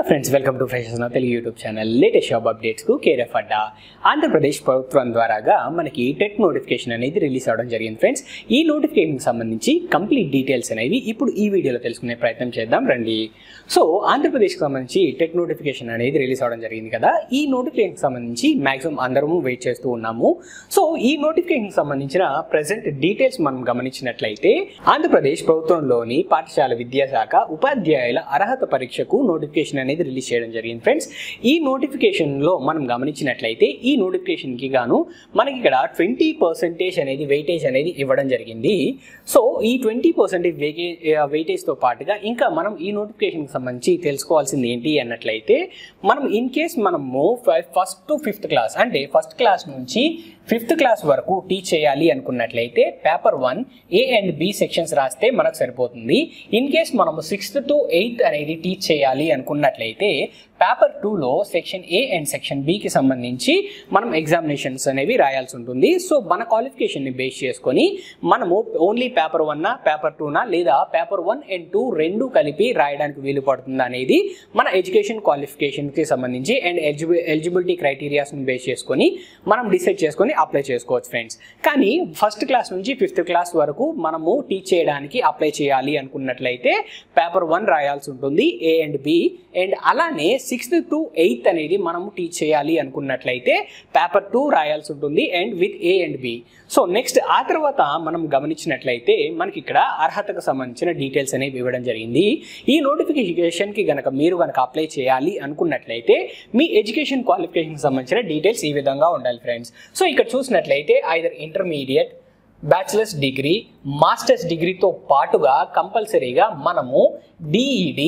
friends welcome to freshers నా Telugu YouTube channel latest job అప్డేట్స్కు care of అడ్డా ఆంధ్రప్రదేశ్ ప్రభుత్వం ద్వారాగా మనకి టెట్ నోటిఫికేషన్ అనేది రిలీజ్ అవ్వడం జరిగింది ఫ్రెండ్స్ ఈ నోటిఫికేషన్కి సంబంధించి కంప్లీట్ డీటెయిల్స్ అనేవి ఇప్పుడు ఈ వీడియోలో తెలుసుకునే ప్రయత్నం చేద్దాం రండి సో ఆంధ్రప్రదేశ్కి సంబంధించి టెట్ నోటిఫికేషన్ అనేది రిలీజ్ అవ్వడం జరిగింది కదా ఈ నోటిఫికేషన్కి సంబంధించి మాక్సిమం అందరము వెయిట్ చేస్తూ ఉన్నాము సో ఈ నోటిఫికేషన్కి సంబంధించిన ప్రజెంట్ డీటెయిల్స్ మనం గమనించినట్లయితే ఆంధ్రప్రదేశ్ ప్రభుత్వంలోని పాఠశాల విద్యాశాఖ ఉపాధ్యాయుల అర్హత పరీక్షకు నోటిఫికేషన్ అనేది రిలీజ్ చేయడం జరిగింది ఫ్రెండ్స్ ఈ నోటిఫికేషన్లో మనం గమనించినట్లయితే ఈ నోటిఫికేషన్కి గాను మనకి ఇక్కడ ట్వంటీ పర్సెంటేజ్ అనేది వెయిటేజ్ అనేది ఇవ్వడం జరిగింది సో ఈ ట్వంటీ పర్సెంటేజ్ వెయిటే వెయిటేజ్తో పాటుగా ఇంకా మనం ఈ నోటిఫికేషన్కి సంబంధించి తెలుసుకోవాల్సింది ఏంటి అన్నట్లయితే మనం ఇన్ కేస్ మనము ఫస్ట్ టు ఫిఫ్త్ క్లాస్ అంటే ఫస్ట్ క్లాస్ నుంచి ఫిఫ్త్ క్లాస్ వరకు టీచ్ చేయాలి అనుకున్నట్లయితే paper one A and B sections రాస్తే మనకు సరిపోతుంది ఇన్ కేస్ మనము సిక్స్త్ టు ఎయిత్ అనేది టీచ్ చేయాలి అనుకున్నట్లయితే పేపర్ టూలో సెక్షన్ ఏ అండ్ సెక్షన్ బికి సంబంధించి మనం ఎగ్జామినేషన్స్ అనేవి రాయాల్సి ఉంటుంది సో మన క్వాలిఫికేషన్ని బేస్ చేసుకొని మనము ఓన్లీ పేపర్ వన్నా పేపర్ టూనా లేదా పేపర్ వన్ అండ్ టూ రెండు కలిపి రాయడానికి వీలు పడుతుంది అనేది మన ఎడ్యుకేషన్ క్వాలిఫికేషన్కి సంబంధించి అండ్ ఎలిజిబి ఎలిజిబిలిటీ క్రైటీరియాస్ని బేస్ చేసుకొని మనం డిసైడ్ చేసుకొని అప్లై చేసుకోవచ్చు ఫ్రెండ్స్ కానీ ఫస్ట్ క్లాస్ నుంచి ఫిఫ్త్ క్లాస్ వరకు మనము టీచ్ చేయడానికి అప్లై చేయాలి అనుకున్నట్లయితే పేపర్ వన్ రాయాల్సి ఉంటుంది ఏ అండ్ బి అండ్ అలానే సిక్స్త్ టు ఎయిత్ అనేది మనము టీచ్ చేయాలి అనుకున్నట్లయితే పేపర్ టూ రాయాల్సి ఉంటుంది and with A and B so next ఆ తర్వాత మనం గమనించినట్లయితే మనకి ఇక్కడ అర్హతకు సంబంధించిన డీటెయిల్స్ అనేవి ఇవ్వడం జరిగింది ఈ నోటిఫికేషన్కి గనక మీరు గనక అప్లై చేయాలి అనుకున్నట్లయితే మీ ఎడ్యుకేషన్ క్వాలిఫికేషన్కి సంబంధించిన డీటెయిల్స్ ఈ విధంగా ఉండాలి ఫ్రెండ్స్ సో ఇక్కడ చూసినట్లయితే either intermediate bachelors degree masters డిగ్రీతో పాటుగా కంపల్సరీగా మనము DEd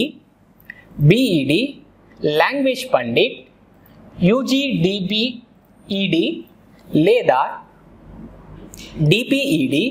BEd language pandit UGDBEd లేదా డిపిఈడి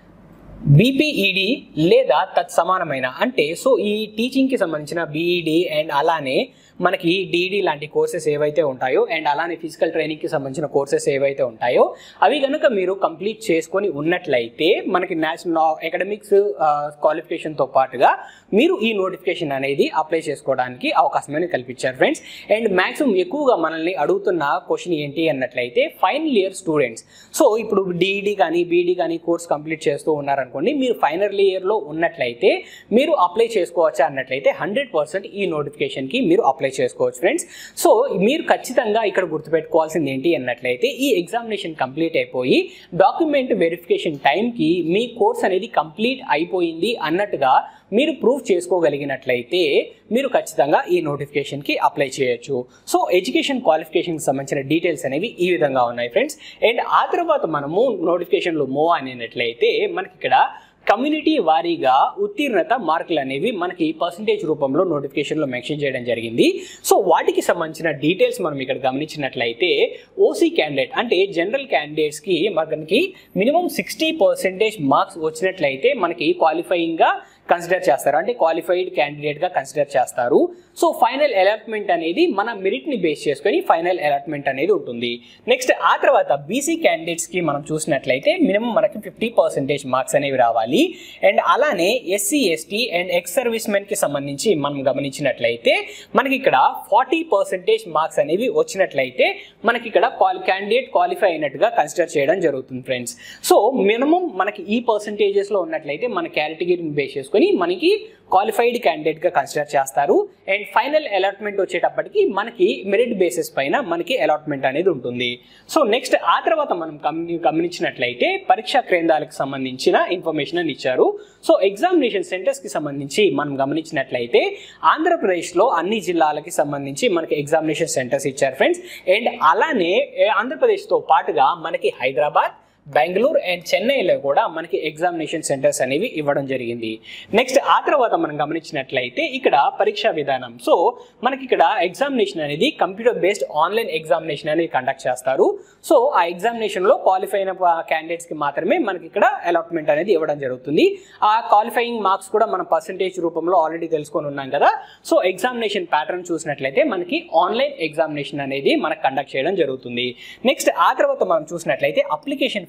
బీపీఈడి లేదా తత్సమానమైన అంటే సో ఈ టీచింగ్కి సంబంధించిన బీఈడి అండ్ అలానే మనకి డిఈడి లాంటి కోర్సెస్ ఏవైతే ఉంటాయో అండ్ అలానే ఫిజికల్ ట్రైనింగ్కి సంబంధించిన కోర్సెస్ ఏవైతే ఉంటాయో అవి కనుక మీరు కంప్లీట్ చేసుకొని ఉన్నట్లయితే మనకి నేషనల్ అకాడమిక్స్ క్వాలిఫికేషన్తో పాటుగా మీరు ఈ నోటిఫికేషన్ అనేది అప్లై చేసుకోవడానికి అవకాశం అనేది కల్పించారు ఫ్రెండ్స్ అండ్ మ్యాక్సిమం ఎక్కువగా మనల్ని అడుగుతున్న క్వశ్చన్ ఏంటి అన్నట్లయితే ఫైనల్ ఇయర్ స్టూడెంట్స్ సో ఇప్పుడు డిఈడి కానీ బీఈడి కానీ కోర్స్ కంప్లీట్ చేస్తూ ఉన్నారనుకోండి మీరు ఫైనల్ ఇయర్లో ఉన్నట్లయితే మీరు అప్లై చేసుకోవచ్చా అన్నట్లయితే హండ్రెడ్ పర్సెంట్ ఈ నోటిఫికేషన్కి మీరు అప్లై చేసుకోవచ్చు ఫ్రెండ్స్ సో మీరు ఖచ్చితంగా ఇక్కడ గుర్తుపెట్టుకోవాల్సింది ఏంటి అన్నట్లయితే ఈ ఎగ్జామినేషన్ కంప్లీట్ అయిపోయి డాక్యుమెంట్ వెరిఫికేషన్ టైంకి మీ కోర్స్ అనేది కంప్లీట్ అయిపోయింది అన్నట్టుగా మీరు ప్రూఫ్ చేసుకోగలిగినట్లయితే మీరు ఖచ్చితంగా ఈ నోటిఫికేషన్కి అప్లై చేయొచ్చు సో ఎడ్యుకేషన్ క్వాలిఫికేషన్కి సంబంధించిన డీటెయిల్స్ అనేవి ఈ విధంగా ఉన్నాయి ఫ్రెండ్స్ అండ్ ఆ తర్వాత మనము నోటిఫికేషన్లో మూవ్ అయినట్లయితే మనకి ఇక్కడ కమ్యూనిటీ వారీగా ఉత్తీర్ణత మార్కులు అనేవి మనకి పర్సంటేజ్ రూపంలో నోటిఫికేషన్లో మెన్షన్ చేయడం జరిగింది సో వాటికి సంబంధించిన డీటెయిల్స్ మనం ఇక్కడ గమనించినట్లయితే ఓసీ క్యాండిడేట్ అంటే జనరల్ క్యాండిడేట్స్కి మనకి మినిమం సిక్స్టీ పర్సెంటేజ్ మార్క్స్ వచ్చినట్లయితే మనకి క్వాలిఫైయింగ్గా కన్సిడర్ చేస్తారు అంటే క్వాలిఫైడ్ క్యాండిడేట్గా కన్సిడర్ చేస్తారు సో ఫైనల్ అలాట్మెంట్ అనేది మన మెరిట్ని బేస్ చేసుకొని ఫైనల్ అలాట్మెంట్ అనేది ఉంటుంది నెక్స్ట్ ఆ తర్వాత బీసీ క్యాండిడేట్స్కి మనం చూసినట్లయితే మినిమం మనకి ఫిఫ్టీ పర్సెంటేజ్ మార్క్స్ అనేవి రావాలి అండ్ అలానే SC ST and ex service మెన్కి సంబంధించి మనం గమనించినట్లయితే మనకి ఇక్కడ ఫార్టీ పర్సెంటేజ్ మార్క్స్ అనేవి వచ్చినట్లయితే మనకి ఇక్కడ క్యాండిడేట్ క్వాలిఫై అయినట్టుగా కన్సిడర్ చేయడం జరుగుతుంది ఫ్రెండ్స్ సో మినిమం మనకి ఈ పర్సెంటేజెస్లో ఉన్నట్లయితే మన కేటగిరీని బేస్ చేసుకొని మనకి క్వాలిఫైడ్ క్యాండిడేట్గా కన్సిడర్ చేస్తారు అండ్ ఫైనల్ అలాట్మెంట్ వచ్చేటప్పటికి మనకి మెరిట్ బేసిస్ పైన మనకి అలాట్మెంట్ అనేది ఉంటుంది సో నెక్స్ట్ ఆ తర్వాత మనం గమని గమనించినట్లయితే పరీక్షా కేంద్రాలకు సంబంధించిన ఇన్ఫర్మేషన్ అని ఇచ్చారు సో ఎగ్జామినేషన్ సెంటర్స్కి సంబంధించి మనం గమనించినట్లయితే ఆంధ్రప్రదేశ్లో అన్ని జిల్లాలకి సంబంధించి మనకి ఎగ్జామినేషన్ సెంటర్స్ ఇచ్చారు ఫ్రెండ్స్ అండ్ అలానే ఆంధ్రప్రదేశ్తో పాటుగా మనకి హైదరాబాద్ బెంగళూరు అండ్ చెన్నైలో కూడా మనకి ఎగ్జామినేషన్ సెంటర్స్ అనేవి ఇవ్వడం జరిగింది నెక్స్ట్ ఆ తర్వాత మనం గమనించినట్లయితే ఇక్కడ పరీక్షా విధానం సో మనకి ఇక్కడ ఎగ్జామినేషన్ అనేది కంప్యూటర్ బేస్డ్ ఆన్లైన్ ఎగ్జామినేషన్ అనేది కండక్ట్ చేస్తారు సో ఆ ఎగ్జామినేషన్లో క్వాలిఫై అయిన క్యాండిడేట్స్కి మాత్రమే మనకి ఇక్కడ అలాట్మెంట్ అనేది ఇవ్వడం జరుగుతుంది ఆ క్వాలిఫైయింగ్ మార్క్స్ కూడా మనం పర్సంటేజ్ రూపంలో ఆల్రెడీ తెలుసుకొని ఉన్నాం కదా సో ఎగ్జామినేషన్ ప్యాటర్న్ చూసినట్లయితే మనకి ఆన్లైన్ ఎగ్జామినేషన్ అనేది మనకు కండక్ట్ చేయడం జరుగుతుంది నెక్స్ట్ ఆ తర్వాత మనం చూసినట్లయితే అప్లికేషన్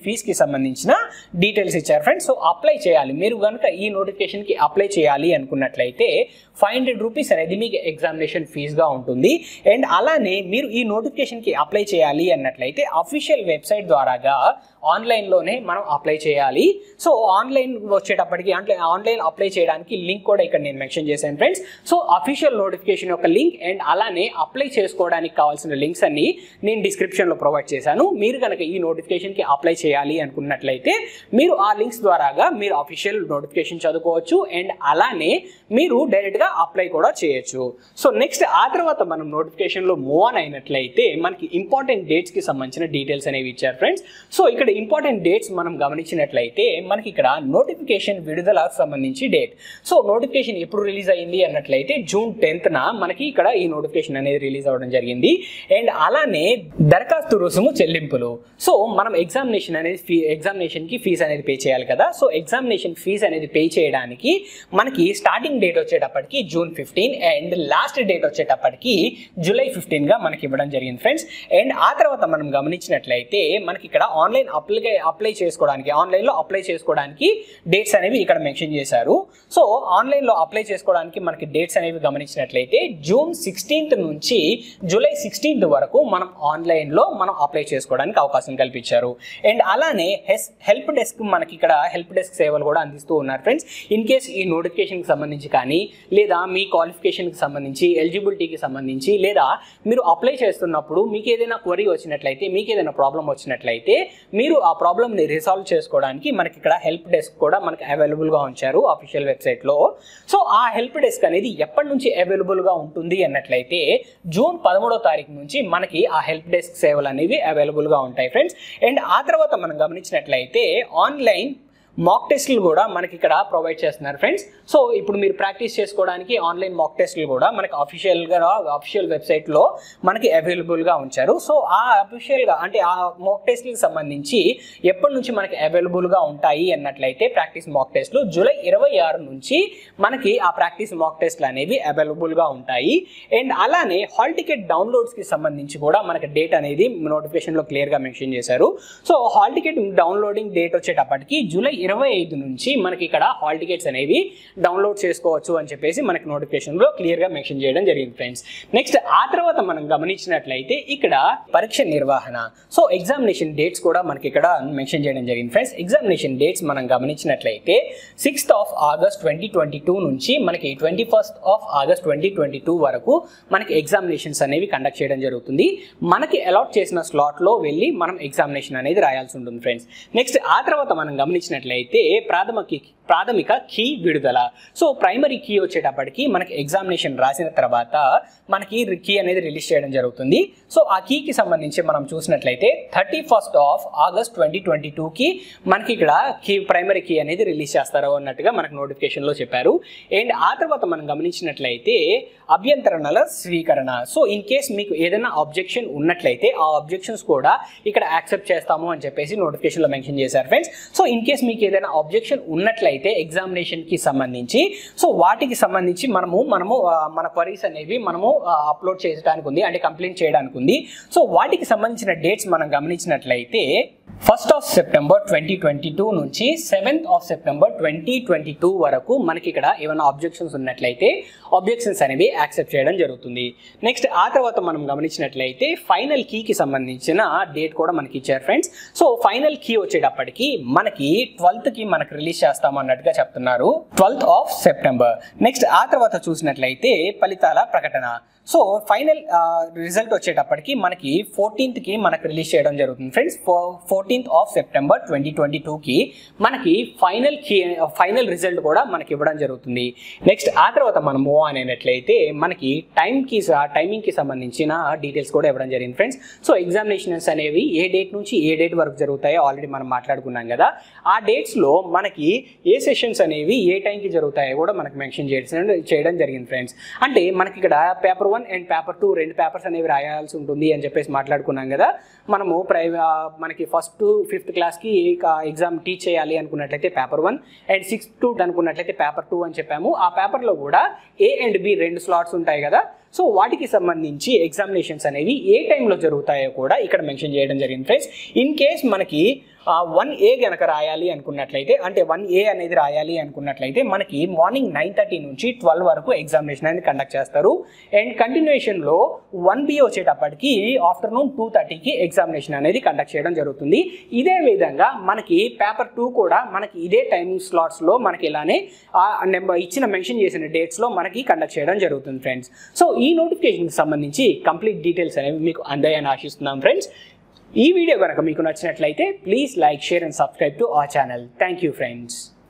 ఫీజ్కి సంబంధించిన డీటెయిల్స్ ఇచ్చారు ఫ్రెండ్స్ సో అప్లై చేయాలి మీరు కనుక ఈ నోటిఫికేషన్కి అప్లై చేయాలి అనుకున్నట్లయితే ఫైవ్ హండ్రెడ్ రూపీస్ అనేది మీకు ఎగ్జామినేషన్ ఫీజ్గా ఉంటుంది అండ్ అలానే మీరు ఈ నోటిఫికేషన్కి అప్లై చేయాలి అన్నట్లయితే అఫీషియల్ వెబ్సైట్ ద్వారాగా ఆన్లైన్లోనే మనం అప్లై చేయాలి సో ఆన్లైన్ వచ్చేటప్పటికి అంటే ఆన్లైన్ అప్లై చేయడానికి లింక్ కూడా ఇక్కడ నేను మెన్షన్ చేశాను ఫ్రెండ్స్ సో అఫీషియల్ నోటిఫికేషన్ యొక్క లింక్ అండ్ అలానే అప్లై చేసుకోవడానికి కావాల్సిన లింక్స్ అన్ని నేను డిస్క్రిప్షన్లో ప్రొవైడ్ చేశాను మీరు కనుక ఈ నోటిఫికేషన్కి అప్లై చేయాలి అనుకున్నట్లయితే మీరు ఆ లింక్స్ ద్వారాగా మీరు అఫీషియల్ నోటిఫికేషన్ చదువుకోవచ్చు అండ్ అలానే మీరు డైరెక్ట్గా అప్లై కూడా చేయొచ్చు సో నెక్స్ట్ ఆ తర్వాత మనం నోటిఫికేషన్లో మూవ్ ఆన్ అయినట్లయితే మనకి ఇంపార్టెంట్ డేట్స్కి సంబంధించిన డీటెయిల్స్ అనేవి ఇచ్చారు ఫ్రెండ్స్ సో ఇక్కడ ఇంపార్టెంట్ డేట్స్ మనం గమనించినట్లయితే మనకి ఇక్కడ నోటిఫికేషన్ విడుదలకు సంబంధించి డేట్ సో నోటిఫికేషన్ ఎప్పుడు రిలీజ్ అయింది అన్నట్లయితే జూన్ టెన్త్న మనకి ఇక్కడ ఈ నోటిఫికేషన్ అనేది రిలీజ్ అవ్వడం జరిగింది అండ్ అలానే దరఖాస్తు రుసుము చెల్లింపులు సో మనం ఎగ్జామినేషన్ అనేది ఫీ ఎగ్జామినేషన్కి ఫీజు అనేది పే చేయాలి కదా సో ఎగ్జామినేషన్ ఫీజు అనేది పే చేయడానికి మనకి స్టార్టింగ్ డేట్ వచ్చేటప్పటికి June fifteen and last date వచ్చేటప్పటికి జూలై ఫిఫ్టీన్గా మనకి ఇవ్వడం జరిగింది ఫ్రెండ్స్ అండ్ ఆ తర్వాత మనం గమనించినట్లయితే మనకి ఇక్కడ ఆన్లైన్ అప్లై అప్లై చేసుకోవడానికి ఆన్లైన్లో అప్లై చేసుకోవడానికి డేట్స్ అనేవి ఇక్కడ మెన్షన్ చేశారు సో ఆన్లైన్లో అప్లై చేసుకోవడానికి మనకి డేట్స్ అనేవి గమనించినట్లయితే జూన్ సిక్స్టీన్త్ నుంచి జూలై సిక్స్టీన్త్ వరకు మనం ఆన్లైన్లో మనం అప్లై చేసుకోవడానికి అవకాశం కల్పించారు అండ్ అలానే హెస్ హెల్ప్ డెస్క్ మనకి ఇక్కడ హెల్ప్ డెస్క్ సేవలు కూడా అందిస్తూ ఉన్నారు ఫ్రెండ్స్ ఇన్ కేస్ ఈ నోటిఫికేషన్కి సంబంధించి కానీ లేదా మీ క్వాలిఫికేషన్కి సంబంధించి ఎలిజిబిలిటీకి సంబంధించి లేదా మీరు అప్లై చేస్తున్నప్పుడు మీకు ఏదైనా క్వరీ వచ్చినట్లయితే మీకు ఏదైనా ప్రాబ్లం వచ్చినట్లయితే మీరు ఆ ప్రాబ్లమ్ని రిసాల్వ్ చేసుకోవడానికి మనకి ఇక్కడ హెల్ప్ డెస్క్ కూడా మనకి అవైలబుల్గా ఉంచారు అఫీషియల్ వెబ్సైట్లో సో ఆ హెల్ప్ డెస్క్ అనేది ఎప్పటి నుంచి అవైలబుల్గా ఉంటుంది అన్నట్లయితే జూన్ పదమూడో తారీఖు నుంచి మనకి ఆ హెల్ప్ డెస్క్ సేవలు అనేవి అవైలబుల్గా ఉంటాయి ఫ్రెండ్స్ అండ్ ఆ తర్వాత మనం గమనించినట్లయితే ఆన్లైన్ మాక్ టెస్ట్లు కూడా మనకి ఇక్కడ ప్రొవైడ్ చేస్తున్నారు ఫ్రెండ్స్ సో ఇప్పుడు మీరు ప్రాక్టీస్ చేసుకోవడానికి ఆన్లైన్ మాక్ టెస్ట్లు కూడా మనకి అఫీషియల్గా అఫీషియల్ వెబ్సైట్లో మనకి అవైలబుల్గా ఉంచారు సో ఆ అఫీషియల్గా అంటే ఆ మాక్ టెస్ట్కి సంబంధించి ఎప్పటి నుంచి మనకి అవైలబుల్గా ఉంటాయి అన్నట్లయితే ప్రాక్టీస్ మాక్ టెస్ట్లు జూలై ఇరవై ఆరు నుంచి మనకి ఆ ప్రాక్టీస్ మాక్ టెస్ట్లు అనేవి అవైలబుల్గా ఉంటాయి అండ్ అలానే హాల్ టికెట్ డౌన్లోడ్స్కి సంబంధించి కూడా మనకి డేట్ అనేది నోటిఫికేషన్లో క్లియర్గా మెన్షన్ చేశారు so hall ticket downloading date వచ్చేటప్పటికి జూలై ఇరవై ఐదు నుంచి మనకి ఇక్కడ హాల్ టికెట్స్ అనేవి డౌన్లోడ్ చేసుకోవచ్చు అని చెప్పేసి మనకి నోటిఫికేషన్లో క్లియర్గా మెన్షన్ చేయడం జరిగింది ఫ్రెండ్స్ నెక్స్ట్ ఆ తర్వాత మనం గమనించినట్లయితే ఇక్కడ పరీక్ష నిర్వహణ సో ఎగ్జామినేషన్ డేట్స్ కూడా మనకి ఇక్కడ మెన్షన్ చేయడం జరిగింది ఫ్రెండ్స్ ఎగ్జామినేషన్ డేట్స్ మనం గమనించినట్లయితే sixth of August twenty twenty two నుంచి మనకి twenty first of August twenty twenty two వరకు మనకి ఎగ్జామినేషన్స్ అనేవి కండక్ట్ చేయడం జరుగుతుంది మనకి అలాట్ చేసిన స్లాట్లో వెళ్ళి మనం ఎగ్జామినేషన్ అనేది రాయాల్సి ఉంటుంది ఫ్రెండ్స్ నెక్స్ట్ ఆ తర్వాత మనం గమనించినట్లయితే ప్రాథమిక ప్రాథమిక కీ విడుదల సో ప్రైమరీ కీ వచ్చేటప్పటికి మనకి ఎగ్జామినేషన్ రాసిన తర్వాత మనకి కీ అనేది రిలీజ్ చేయడం జరుగుతుంది సో ఆ కీకి సంబంధించి మనం చూసినట్లయితే thirty first of August twenty twenty టూకి మనకి ఇక్కడ కీ ప్రైమరీ కీ అనేది రిలీజ్ చేస్తారు అన్నట్టుగా మనకు నోటిఫికేషన్లో చెప్పారు అండ్ ఆ తర్వాత మనం గమనించినట్లయితే అభ్యంతరణల స్వీకరణ సో ఇన్ కేస్ మీకు ఏదైనా అబ్జెక్షన్ ఉన్నట్లయితే ఆ అబ్జెక్షన్స్ కూడా ఇక్కడ యాక్సెప్ట్ చేస్తాము అని చెప్పేసి నోటిఫికేషన్లో మెన్షన్ చేశారు ఫ్రెండ్స్ సో ఇన్ కేస్ మీకు ఏదైనా అబ్జెక్షన్ ఉన్నట్లయితే ఎగ్జామినేషన్కి సంబంధించి సో వాటికి సంబంధించి మనము మనము ఆ, మన క్వరీస్ అనేవి మనము అప్లోడ్ చేయడానికి ఉంది అంటే కంప్లైంట్ చేయడానికి ఉంది సో వాటికి సంబంధించిన డేట్స్ మనం గమనించినట్లయితే first of September twenty twenty two నుంచి seventh of September twenty twenty two వరకు మనకి ఇక్కడ ఏమైనా అబ్జెక్షన్స్ ఉన్నట్లయితే అబ్జెక్షన్స్ అనేవి యాక్సెప్ట్ చేయడం జరుగుతుంది నెక్స్ట్ ఆ తర్వాత మనం గమనించినట్లయితే ఫైనల్ కీకి సంబంధించిన డేట్ కూడా మనకి ఇచ్చారు ఫ్రెండ్స్ సో ఫైనల్ కీ వచ్చేటప్పటికి మనకి ట్వెల్త్ కి మనకి రిలీజ్ చేస్తాం అన్నట్టుగా చెప్తున్నారు ట్వెల్త్ ఆఫ్ సెప్టెంబర్ నెక్స్ట్ ఆ తర్వాత చూసినట్లయితే ఫలితాల ప్రకటన సో ఫైనల్ రిజల్ట్ వచ్చేటప్పటికి మనకి ఫోర్టీన్త్ కి మనకి రిలీజ్ చేయడం జరుగుతుంది friends fourteenth of September twenty twenty కి మనకి ఫైనల్ కీ ఫైనల్ రిజల్ట్ కూడా మనకి ఇవ్వడం జరుగుతుంది నెక్స్ట్ ఆ తర్వాత మనం మూవ్ ఆన్ అయినట్లయితే మనకి టైంకి టైమింగ్కి సంబంధించిన డీటెయిల్స్ కూడా ఇవ్వడం జరిగింది ఫ్రెండ్స్ సో ఎగ్జామినేషన్స్ అనేవి ఏ డేట్ నుంచి ఏ డేట్ వరకు జరుగుతాయో ఆల్రెడీ మనం మాట్లాడుకున్నాం కదా ఆ డేట్స్లో మనకి ఏ సెషన్స్ అనేవి ఏ టైంకి జరుగుతాయో కూడా మనకి మెన్షన్ చేయడం చేయడం జరిగింది ఫ్రెండ్స్ అంటే మనకి ఇక్కడ paper one and paper two రెండు పేపర్స్ అనేవి రాయాల్సి ఉంటుంది అని చెప్పేసి మాట్లాడుకున్నాం కదా మనము ప్రై ఆ, మనకి ఫస్ట్ టు ఫిఫ్త్ క్లాస్కి ఎగ్జామ్ టీచ్ చేయాలి అనుకున్నట్లయితే paper one and sixth to అనుకున్నట్లయితే పేపర్ టూ అని చెప్పాము ఆ పేపర్లో కూడా ఏ అండ్ బి రెండు స్లాట్స్ ఉంటాయి కదా సో వాటికి సంబంధించి ఎగ్జామినేషన్స్ అనేవి ఏ టైంలో జరుగుతాయో కూడా ఇక్కడ మెన్షన్ చేయడం జరిగింది ఫ్రెండ్స్ ఇన్ కేస్ మనకి వన్ ఏ గనక రాయాలి అనుకున్నట్లయితే అంటే వన్ ఏ అనేది రాయాలి అనుకున్నట్లయితే మనకి మార్నింగ్ నైన్ థర్టీ నుంచి ట్వెల్వ్ వరకు ఎగ్జామినేషన్ అనేది కండక్ట్ చేస్తారు అండ్ కంటిన్యూషన్లో వన్ బి వచ్చేటప్పటికి ఆఫ్టర్నూన్ టూ థర్టీకి ఎగ్జామినేషన్ అనేది కండక్ట్ చేయడం జరుగుతుంది ఇదే విధంగా మనకి పేపర్ టూ కూడా మనకి ఇదే టైమింగ్ స్లాట్స్లో మనకి ఇలానే ఆ నెంబర్ ఇచ్చిన మెన్షన్ చేసిన డేట్స్లో మనకి కండక్ట్ చేయడం జరుగుతుంది ఫ్రెండ్స్ సో ఈ నోటిఫికేషన్కి సంబంధించి కంప్లీట్ డీటెయిల్స్ అనేవి మీకు అందాయని ఆశిస్తున్నాం ఫ్రెండ్స్ ఈ వీడియో కనుక మీకు నచ్చినట్లయితే please like share and subscribe to our channel thank you friends